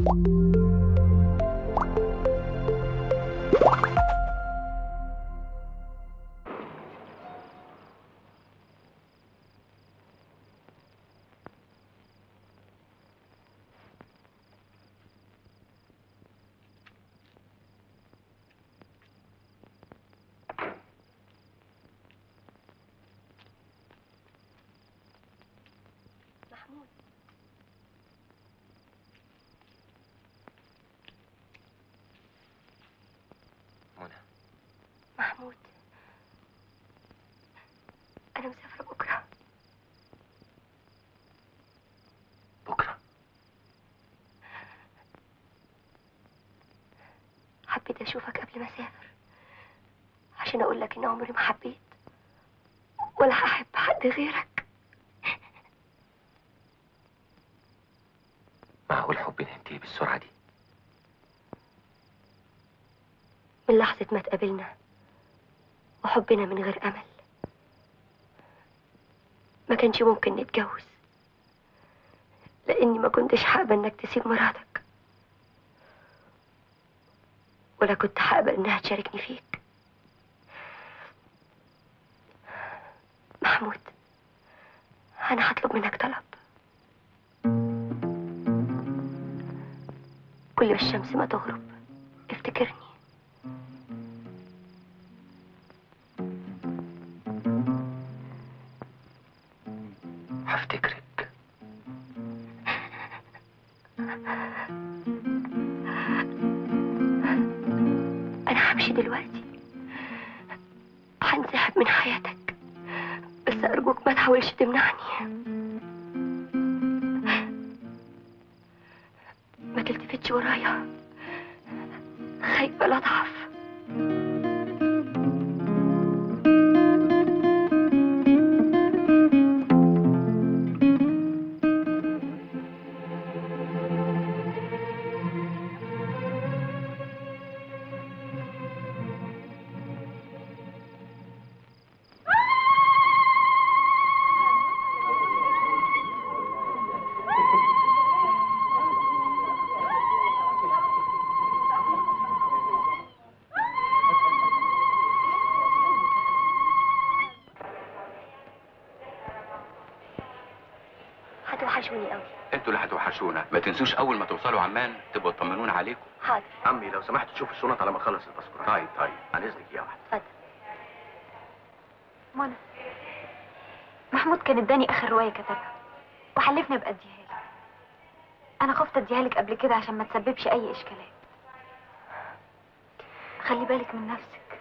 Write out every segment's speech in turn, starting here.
محمود منى محمود أنا مسافرة بكرة بكرة حبيت أشوفك قبل ما أسافر عشان أقول لك إن عمري ما حبيت ولا هحب حد غيرك معقول حبنا ينتهي بالسرعة دي من لحظة ما اتقابلنا وحبنا من غير أمل ما كانش ممكن نتجوز لأني ما كنتش حابة إنك تسيب مراتك ولا كنت حابة إنها تشاركني فيك محمود أنا هطلب منك طلب كل ما الشمس ما تغرب افتكرني هفتكرك أنا همشي دلوقتي هنسحب من حياتك بس أرجوك ما تحاولش تمنعني ما تلتفتش ورايا خايفة لا أضعف هتوحشوني قوي انتوا اللي هتوحشونا ما تنسوش اول ما توصلوا عمان تبقوا تطمنونا عليكم حاضر عمي لو سمحت تشوف الشنط على ما اخلص الباسبور طيب طيب عن اذنك يا واحد اتفضل منى محمود كان اداني اخر روايه كتبها وحلفني ابقى اديها لك انا خفت اديها لك قبل كده عشان ما تسببش اي اشكالات خلي بالك من نفسك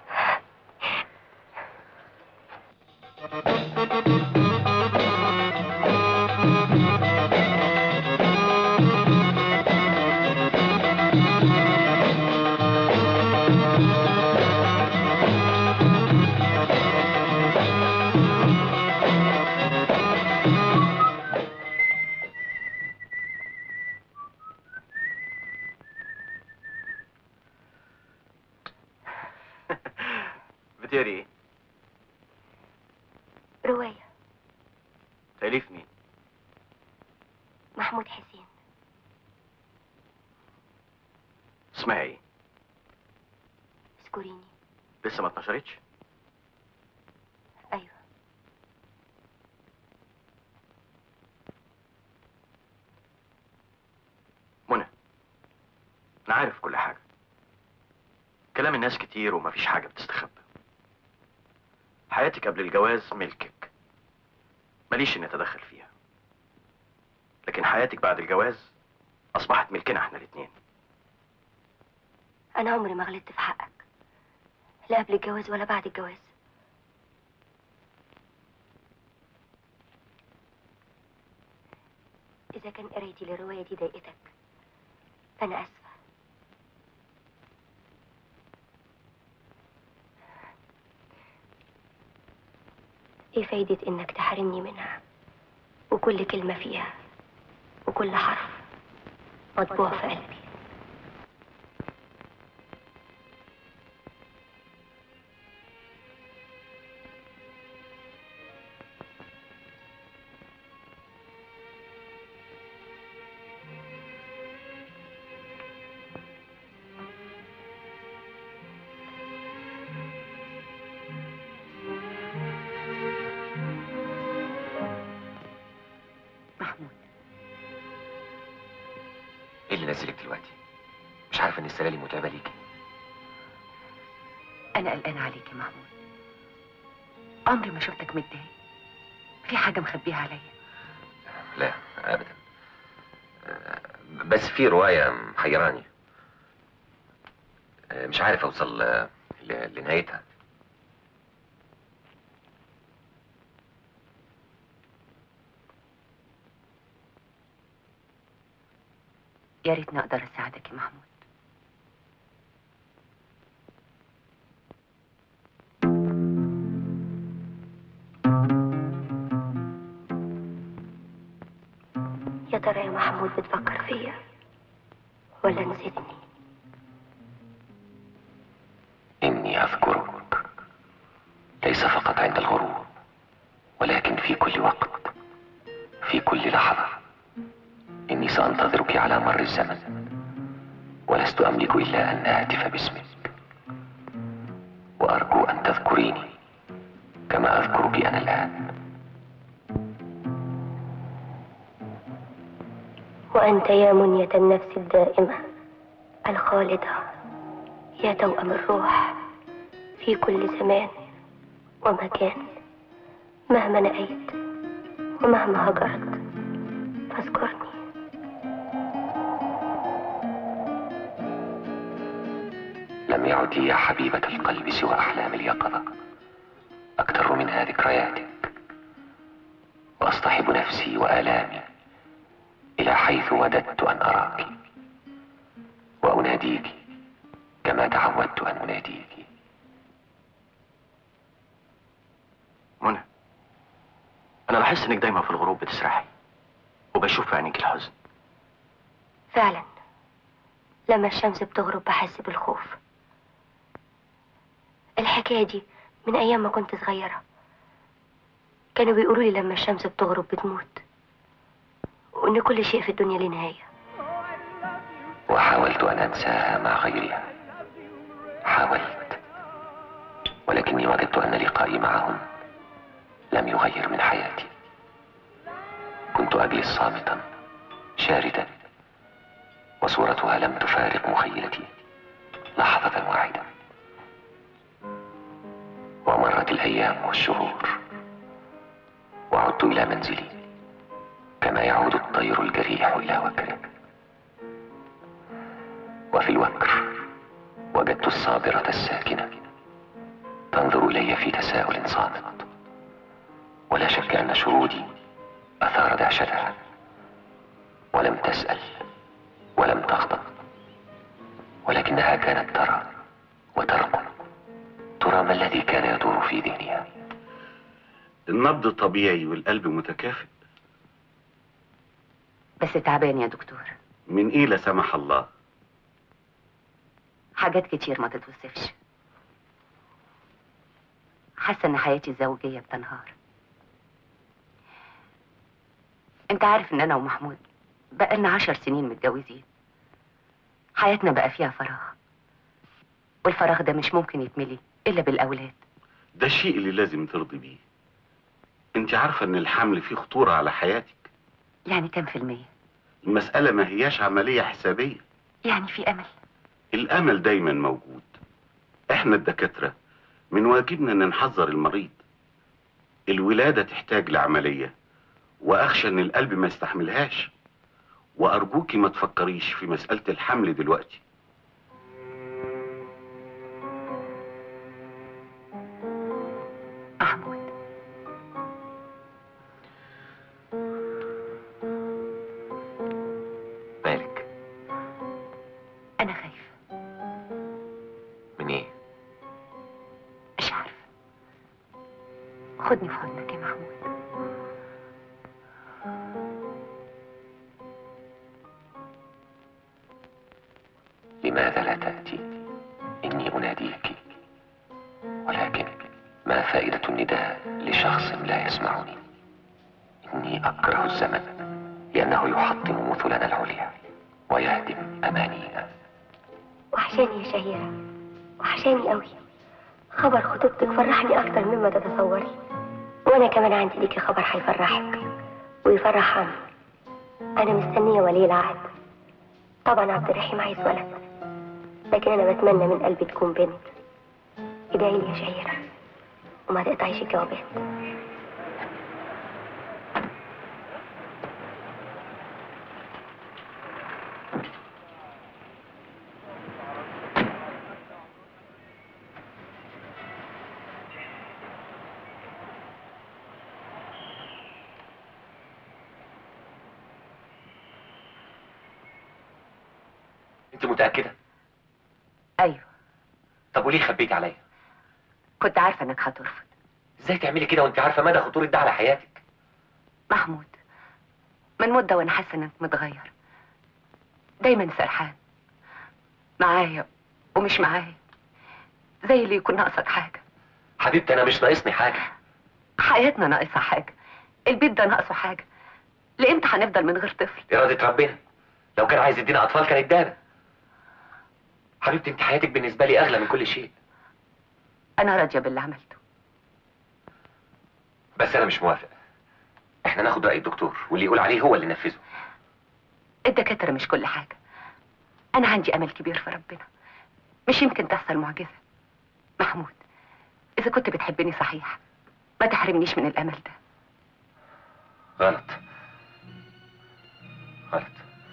بتقري ايه؟ رواية تأليف مين؟ محمود حسين اسمها ايه؟ اذكريني لسه ما اتنشرتش؟ أيوة منى انا عارف كل حاجة كلام الناس كتير ومفيش حاجة بتستخبى حياتك قبل الجواز ملكك ماليش اني اتدخل فيها لكن حياتك بعد الجواز اصبحت ملكنا احنا الاتنين أنا عمري ما غلطت في حقك لا قبل الجواز ولا بعد الجواز إذا كان قرايتي للرواية دي ضايقتك أنا آسفة إيه فايدة إنك تحرمني منها وكل كلمة فيها وكل حرف مطبوع في قلبي ايه اللي نزلك دلوقتي مش عارفه ان السلالم متعبه ليكي أنا قلقانة عليك يا محمود عمري ما شفتك متضايق في حاجة مخبيها عليا لا ابدا آه، بس في روايه محيراني آه، مش عارف اوصل آه، ل- لنهايتها يا ريتني أقدر أساعدك يا محمود يا ترى يا محمود بتفكر فيا ولا نسيتني اني اذكرك ليس فقط عند الغروب ولكن في كل وقت في كل لحظه اني سانتظرك على مر الزمن ولست املك الا ان اهتف باسمك وارجو ان تذكريني كما اذكرك انا الان وأنت يا منية النفس الدائمة الخالدة يا توأم الروح في كل زمان ومكان مهما نأيت ومهما هجرت فاذكرني لم يعد لي يا حبيبة القلب سوى أحلام اليقظة أكثر منها ذكرياتك وأصطحب نفسي وآلامي إلى حيث وددت أن أراك وأناديك كما تعودت أن أناديك منى انا لاحظت انك دايما في الغروب بتسرحي وبشوف في عينيك الحزن فعلا لما الشمس بتغرب بحس بالخوف الحكاية دي من أيام ما كنت صغيرة كانوا بيقولوا لي لما الشمس بتغرب بتموت وإن كل شيء في الدنيا له نهاية وحاولت أن أنساها مع غيرها حاولت ولكني وجدت أن لقائي معهم لم يغير من حياتي كنت أجلس صامتا شاردا وصورتها لم تفارق مخيلتي لحظة واحدة ومرت الأيام والشهور وعدت إلى منزلي كما يعود الطير الجريح إلى وكره وفي الوكر وجدت الصابرة الساكنة تنظر إلي في تساؤل صامت ولا شك أن شرودي أثار دهشتها ولم تسأل ولم تغضب ولكنها كانت ترى وترقب ترى ما الذي كان يدور في ذهنها النبض طبيعي والقلب متكافئ بس تعبان يا دكتور من ايه لا سمح الله حاجات كتير ما تتوصفش حاسة إن حياتي الزوجية بتنهار أنت عارف إن أنا ومحمود بقالنا عشر سنين متجوزين حياتنا بقى فيها فراغ والفراغ ده مش ممكن يتملي إلا بالأولاد ده الشيء اللي لازم ترضي بيه انت عارفة ان الحمل فيه خطورة على حياتك يعني كام في المية المسألة ما هياش عملية حسابية يعني في أمل الامل دايما موجود احنا الدكاترة من واجبنا ان نحذر المريض الولادة تحتاج لعملية واخشى ان القلب ما يستحملهاش وارجوكي ما تفكريش في مسألة الحمل دلوقتي محمود مالك أنا خايفة من ايه مش عارفة خدني في حضنك يا محمود لماذا لا تأتي إني أناديك ولكن ما فائدة النداء لشخص لا يسمعني إني أكره الزمن لأنه يحطم مثلنا العليا ويهدم أمانينا وحشاني يا شهيرة وحشاني قوي خبر خطوبتك فرحني أكتر مما تتصوري وأنا كمان عندي ليكي خبر هيفرحك ويفرح عمي أنا مستنية ولي العهد طبعا عبد الرحيم عايز ولد لكن انا بتمنى من قلبي تكون بنت ادعي لي يا شهيرة وما تقطعيش الجوابات انت متاكده ايوه طب وليه خبيتي عليا كنت عارفه انك هترفض ازاي تعملي كده وانت عارفه مدى خطوره ده على حياتك محمود من مده وانا حاسه انك متغير دايما سرحان معايا ومش معايا زي اللي يكون ناقصك حاجه حبيبتي انا مش ناقصني حاجه حياتنا ناقصها حاجه البيت ده ناقصه حاجه لامتى هنفضل من غير طفل اراده ربنا لو كان عايز يدينا اطفال كان ادانا حبيبتي انت حياتك بالنسبه لي اغلى من كل شيء انا راضيه باللي عملته بس انا مش موافق احنا ناخد راي الدكتور واللي يقول عليه هو اللي ننفذه الدكاتره مش كل حاجه انا عندي امل كبير في ربنا مش يمكن تحصل معجزه محمود اذا كنت بتحبني صحيح ما تحرمنيش من الامل ده غلط غلط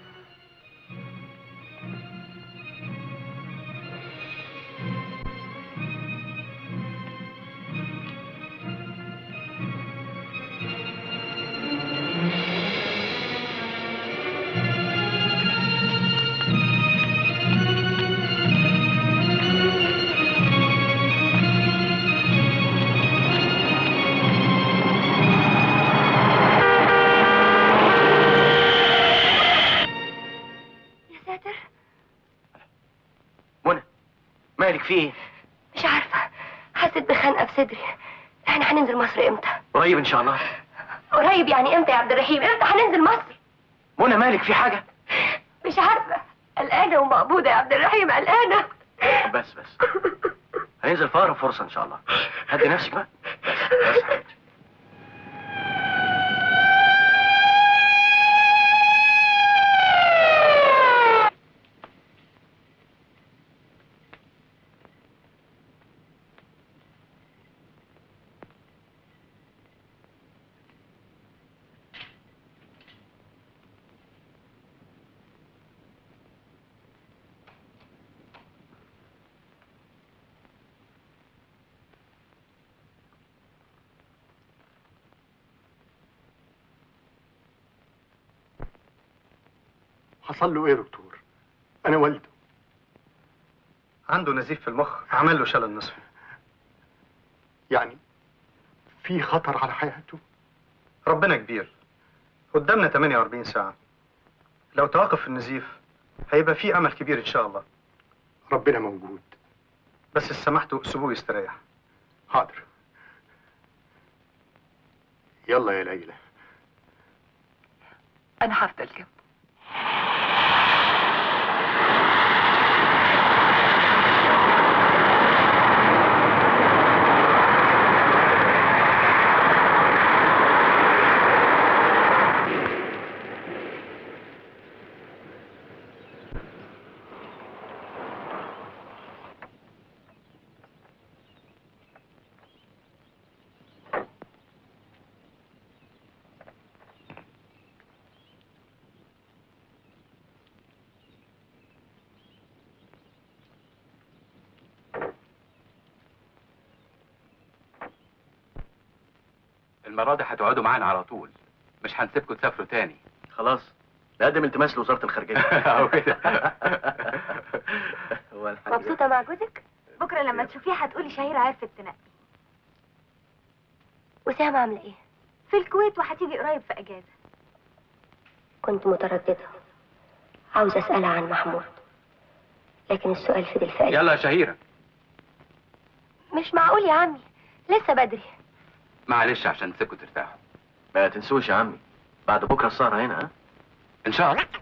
يا ساتر منى مالك في ايه مش عارفة حسيت بخنقة في صدري احنا هننزل مصر امتى قريب ان شاء الله قريب يعني امتى يا عبد الرحيم امتى هننزل مصر منى مالك في حاجه مش عارفة قلقانة ومقبوضة يا عبد الرحيم قلقانة بس بس هننزل في اقرب فرصه ان شاء الله هدي نفسك بقى بس بس حبيبتي. حصل له ايه يا دكتور؟ انا والده عنده نزيف في المخ عمل له شلل نصفي يعني في خطر على حياته ربنا كبير قدامنا 48 ساعة لو توقف النزيف هيبقى في أمل كبير إن شاء الله ربنا موجود بس سمحتوا سيبوه يستريح حاضر يلا يا ليلى انا هفضل جنبه المرة دي هتقعدوا معانا على طول مش هنسيبكم تسافروا تاني خلاص نقدم التماس لوزاره الخارجيه أو كده. هو الحاج- مبسوطة مع جوزك بكره لما تشوفيه هتقولي شهيرة عرفت تنقي وسام عاملة ايه في الكويت وهتيجي قريب في اجازة كنت مترددة عاوزة اسألها عن محمود لكن السؤال فضل في قلبي يلا يا شهيرة مش معقول يا عمي لسه بدري معلش عشان نسيبكم ترتاحوا ما تنسوش يا عمي بعد بكره السهره هنا ها ان شاء الله